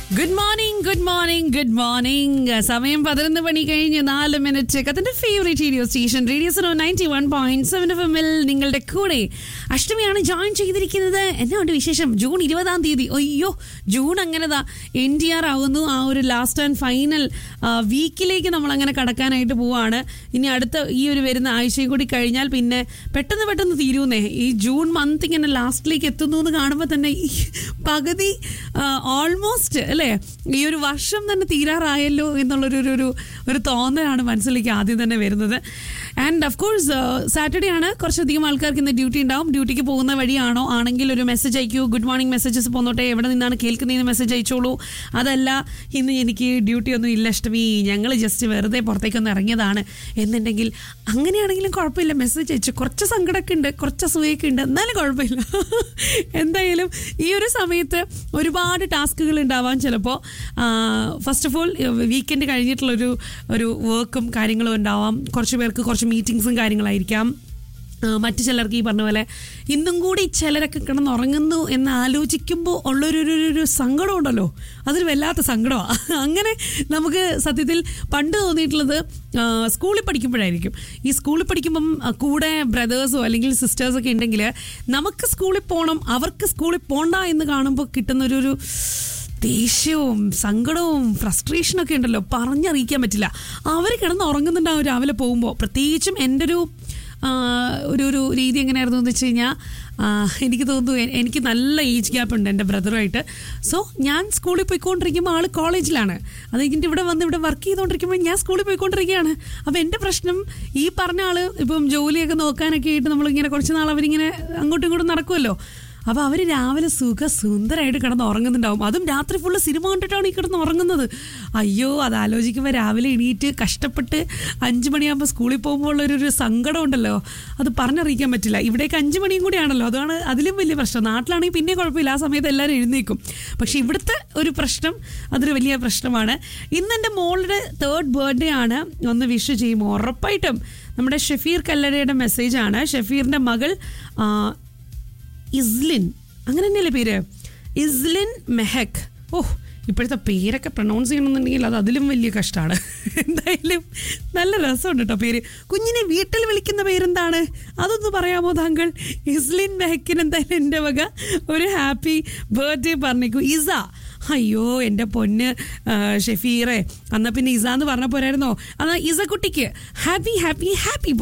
good morning good morning good morning സമയം പതിനൊന്ന് മണി കഴിഞ്ഞ് നാല് മിനിറ്റ് കത്തിന്റെ favourite radio station radio so ninety one point seven F എമ്മിൽ നിങ്ങളുടെ കൂടെ അഷ്ടമിയാണ് ജോയിൻ ചെയ്തിരിക്കുന്നത് എന്നാണ്ട് വിശേഷം ജൂൺ ഇരുപതാം തീയതി അയ്യോ ജൂൺ അങ്ങനെതാ എൻ ടി ആർ ആകുന്നു ആ ഒരു ലാസ്റ്റ് ആൻഡ് ഫൈനൽ വീക്കിലേക്ക് നമ്മൾ അങ്ങനെ കടക്കാനായിട്ട് പോവാണ് ഇനി അടുത്ത ഈ ഒരു വരുന്ന ആഴ്ചയും കൂടി കഴിഞ്ഞാൽ പിന്നെ പെട്ടെന്ന് പെട്ടെന്ന് തീരുന്നേ ഈ ജൂൺ മന്ത് ഇങ്ങനെ ലാസ്റ്റിലേക്ക് എത്തുന്നു എന്ന് കാണുമ്പോൾ തന്നെ ഈ പകുതി ഓൾമോസ്റ്റ് അല്ലേ ഈ ഒരു വർഷം തന്നെ തീരാറായല്ലോ എന്നുള്ളൊരു ഒരു ഒരു ഒരു തോന്നലാണ് മനസ്സിലേക്ക് ആദ്യം തന്നെ വരുന്നത് ആൻഡ് ഓഫ് കോഴ്സ് സാറ്റർഡേ ആണ് കുറച്ചധികം ആൾക്കാർക്ക് ഇന്ന് ഡ്യൂട്ടി ഉണ്ടാവും ഡ്യൂട്ടിക്ക് പോകുന്ന വഴിയാണോ ആണെങ്കിൽ ഒരു മെസ്സേജ് അയക്കൂ ഗുഡ് മോർണിംഗ് മെസ്സേജസ് പോന്നോട്ടെ എവിടെ നിന്നാണ് കേൾക്കുന്നതെന്ന് മെസ്സേജ് അയച്ചോളൂ അതല്ല ഇന്ന് എനിക്ക് ഡ്യൂട്ടി ഒന്നും ഇല്ല ഇഷ്ടമീ ഞങ്ങൾ ജസ്റ്റ് വെറുതെ പുറത്തേക്കൊന്ന് ഇറങ്ങിയതാണ് എന്നുണ്ടെങ്കിൽ അങ്ങനെയാണെങ്കിലും കുഴപ്പമില്ല മെസ്സേജ് അയച്ചു കുറച്ച് സങ്കടമൊക്കെ ഉണ്ട് കുറച്ച് അസൂയൊക്കെ ഉണ്ട് എന്നാലും കുഴപ്പമില്ല എന്തായാലും ഈ ഒരു സമയത്ത് ഒരുപാട് ടാസ്കുകൾ ഉണ്ടാവാൻ ചിലപ്പോൾ ഫസ്റ്റ് ഓഫ് ഓൾ വീക്കെൻഡ് കഴിഞ്ഞിട്ടുള്ളൊരു ഒരു വർക്കും കാര്യങ്ങളും ഉണ്ടാവാം കുറച്ച് പേർക്ക് കുറച്ച് മീറ്റിങ്സും കാര്യങ്ങളായിരിക്കാം ആ, മറ്റു ചിലർക്ക് ഈ പറഞ്ഞ പോലെ ഇന്നും കൂടി ചിലരൊക്കെ കിടന്നുറങ്ങുന്നു എന്ന് ആലോചിക്കുമ്പോൾ ഉള്ളൊരു ഒരു ഒരു- ഒരു സങ്കടം ഉണ്ടല്ലോ അതൊരു വല്ലാത്ത സങ്കടമാണ് അങ്ങനെ നമുക്ക് സത്യത്തിൽ പണ്ട് തോന്നിയിട്ടുള്ളത് ആ, സ്കൂളിൽ പഠിക്കുമ്പോഴായിരിക്കും ഈ സ്കൂളിൽ പഠിക്കുമ്പം ആ, കൂടെ ബ്രദേഴ്സോ അല്ലെങ്കിൽ സിസ്റ്റേഴ്സോ ഒക്കെ ഉണ്ടെങ്കിൽ നമുക്ക് സ്കൂളിൽ പോകണം അവർക്ക് സ്കൂളിൽ പോണ്ട എന്ന് കാണുമ്പോൾ കിട്ടുന്നൊരു ഒരു ദേഷ്യവും സങ്കടവും ഫ്രസ്ട്രേഷനൊക്കെ ഉണ്ടല്ലോ പറഞ്ഞറിയിക്കാൻ പറ്റില്ല അവർ കിടന്ന് ഉറങ്ങുന്നുണ്ടാവും രാവിലെ പോകുമ്പോൾ പ്രത്യേകിച്ചും എൻ്റെ ഒരു ആ, ഒരു ഒരു രീതി എങ്ങനെയായിരുന്നു എന്ന് വെച്ച് കഴിഞ്ഞാൽ ആ, എനിക്ക് തോന്നുന്നു എ- എനിക്ക് നല്ല ഏജ് ഗ്യാപ്പ് ഉണ്ട് എൻ്റെ ബ്രദറുമായിട്ട് സോ ഞാൻ സ്കൂളിൽ പോയിക്കൊണ്ടിരിക്കുമ്പോൾ ആൾ കോളേജിലാണ് അത് കഴിഞ്ഞിട്ട് ഇവിടെ വന്ന് ഇവിടെ വർക്ക് ചെയ്തുകൊണ്ടിരിക്കുമ്പോൾ ഞാൻ സ്കൂളിൽ പോയിക്കൊണ്ടിരിക്കുകയാണ് അപ്പോൾ എൻ്റെ പ്രശ്നം ഈ പറഞ്ഞ ആൾ ഇപ്പം ജോലിയൊക്കെ നോക്കാനൊക്കെ ആയിട്ട് നമ്മളിങ്ങനെ കുറച്ച് നാൾ അവരിങ്ങനെ അങ്ങോട്ടും ഇങ്ങോട്ടും നടക്കുമല്ലോ അപ്പോൾ അവർ രാവിലെ സുഖ സുന്ദരമായിട്ട് കിടന്ന് ഉറങ്ങുന്നുണ്ടാവും അതും രാത്രി ഫുള്ള് സിനിമ കണ്ടിട്ടാണ് ഈ കിടന്ന് ഉറങ്ങുന്നത് അയ്യോ അത് ആലോചിക്കുമ്പോൾ രാവിലെ എണീറ്റ് കഷ്ടപ്പെട്ട് അഞ്ച് മണിയാകുമ്പോൾ സ്കൂളിൽ പോകുമ്പോൾ ഉള്ളൊരു ഒരു സങ്കടം ഉണ്ടല്ലോ അത് പറഞ്ഞറിയിക്കാൻ പറ്റില്ല ഇവിടേക്ക് അഞ്ച് മണിയും കൂടിയാണല്ലോ അതാണ് അതിലും വലിയ പ്രശ്നം നാട്ടിലാണെങ്കിൽ പിന്നെ കുഴപ്പമില്ല ആ സമയത്ത് എല്ലാവരും എഴുന്നേക്കും പക്ഷേ ഇവിടുത്തെ ഒരു പ്രശ്നം അതൊരു വലിയ പ്രശ്നമാണ് ഇന്ന് എൻ്റെ മോളുടെ തേർഡ് ബർത്ത്ഡേ ആണ് ഒന്ന് വിഷ് ചെയ്യുമ്പോൾ ഉറപ്പായിട്ടും നമ്മുടെ ഷെഫീർ കല്ലടയുടെ മെസ്സേജാണ് ഷെഫീറിൻ്റെ മകൾ ആ, ഇസ്ലിൻ അങ്ങനെ തന്നെയല്ലേ പേര് ഇസ്ലിൻ മെഹക് ഓഹ് ഇപ്പോഴത്തെ പേരൊക്കെ പ്രൊണൗൺസ് ചെയ്യണമെന്നുണ്ടെങ്കിൽ അത് അതിലും വലിയ കഷ്ടമാണ് എന്തായാലും നല്ല രസമുണ്ട് കേട്ടോ പേര് കുഞ്ഞിനെ വീട്ടിൽ വിളിക്കുന്ന പേരെന്താണ് അതൊന്ന് പറയാമോ താങ്കൾ ഇസ്ലിൻ മെഹക്കിന് എന്തായാലും എൻ്റെ വക ഒരു ഹാപ്പി ബർത്ത്ഡേ പറഞ്ഞേക്കൂ ഇസ അയ്യോ എൻ്റെ പൊന്ന് ആ, ഷെഫീറെ എന്നാൽ പിന്നെ ഇസ എന്ന് പറഞ്ഞ പോരായിരുന്നോ എന്നാൽ ഇസ കുട്ടിക്ക് ഹാപ്പി ഹാപ്പി ഹാപ്പി